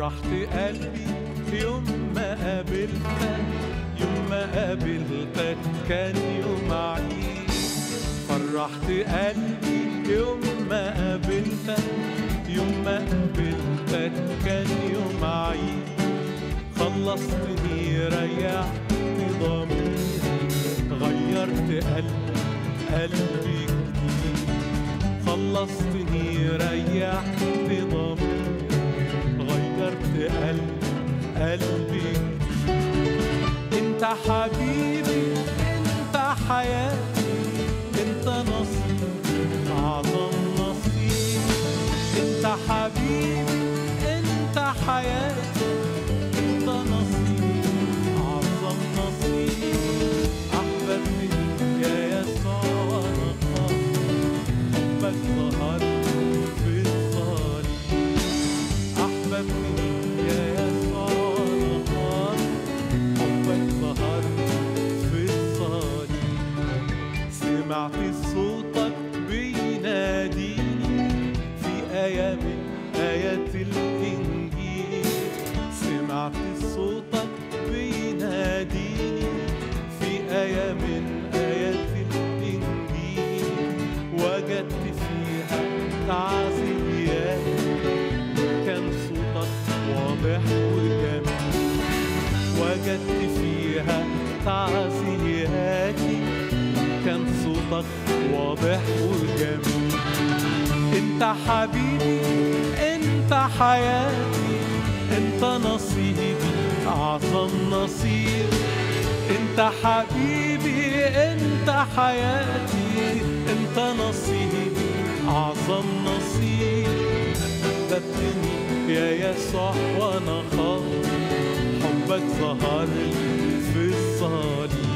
فرحت قلبي يوم ما قابلتك يوم ما قابلتك كان يوم عيد فرحت قلبي يوم ما قابلتك يوم ما قابلتك كان يوم عيد خلصتني ريحت ضميري غيرت قلبي قلبي جديد خلصتني ريحت ضميري غيرت قلبي قلبي انت حبيبي انت حياتي انت نصيبي اعظم نصيب انت حبيبي انت حياتي انت نصيبي اعظم نصيب احببتني يا يسوع وانا خاطر حبك ظهر في الصليب احببتني يا يسوع وانا خاطر حبك ظهر في الصليب سمعت صوتك بيناديني في آية من آيات الإنجيل سمعت صوتك بيناديني في آية من آيات الإنجيل وجدت فيها تعزيات كان صوتك واضح وجميل وجدت فيها تعزياتي كان صوتك واضح وجميل انت حبيبي انت حياتي انت نصيبي اعظم نصيب انت حبيبي انت حياتي انت نصيبي اعظم نصيب احببتني يا يسوع وانا خاطر حبك ظهر لي في الصليب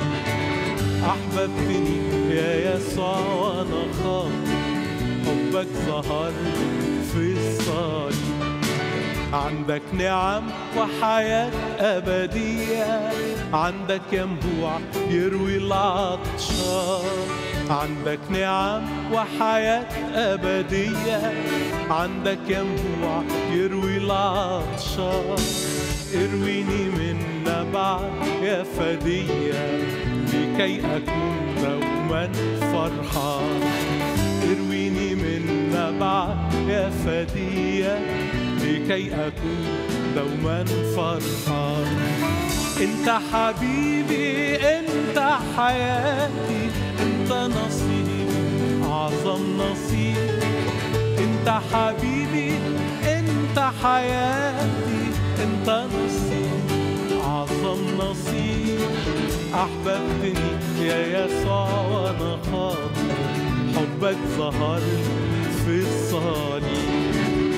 احببتني يا يسوع وانا خاطر حبك ظهر لي في الصليب عندك نعم وحياة أبدية عندك ينبوع يروي العطشان عندك نعم وحياة أبدية عندك ينبوع يروي العطشان ارويني من نبع يا فدية لكي أكون دوما فرحان ارويني من نبع يا فدية لكي أكون دوما فرحان انت حبيبي انت حياتي انت نصيبي اعظم نصيب انت حبيبي انت حياتي انت نصيب اعظم نصيب احببتني يا يسوع وانا خاطر حبك ظهر في الصليب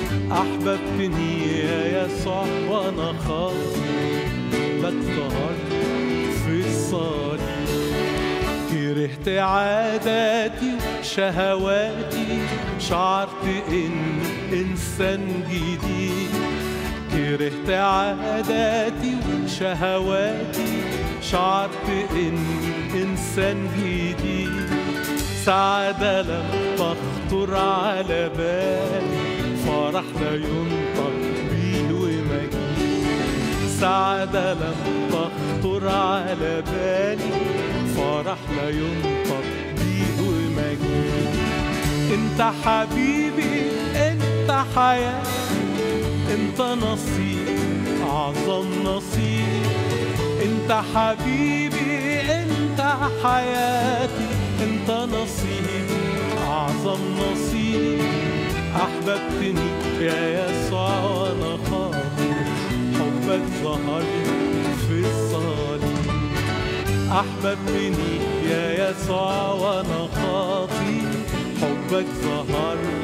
احببتني يا يسوع وانا خاطر حبك ظهر في الصليب كرهت عاداتي وشهواتي شعرت إني إنسان جديد كرهت عاداتي وشهواتي شعرت إني إنسان جديد سعادة لم تخطر على بالي فرح لا ينطق بيه ومجيد سعادة لم تخطر على بالي فرح لا ينطق بيه ومجيد انت حبيبي انت حياتي انت نصيب اعظم نصيب انت حبيبي انت حياتي انت نصيبي اعظم نصيب احببتني يا يسوع وانا خاطر حبك ظهر في الصليب احببتني يا يسوع وانا خاطي حبك ظهر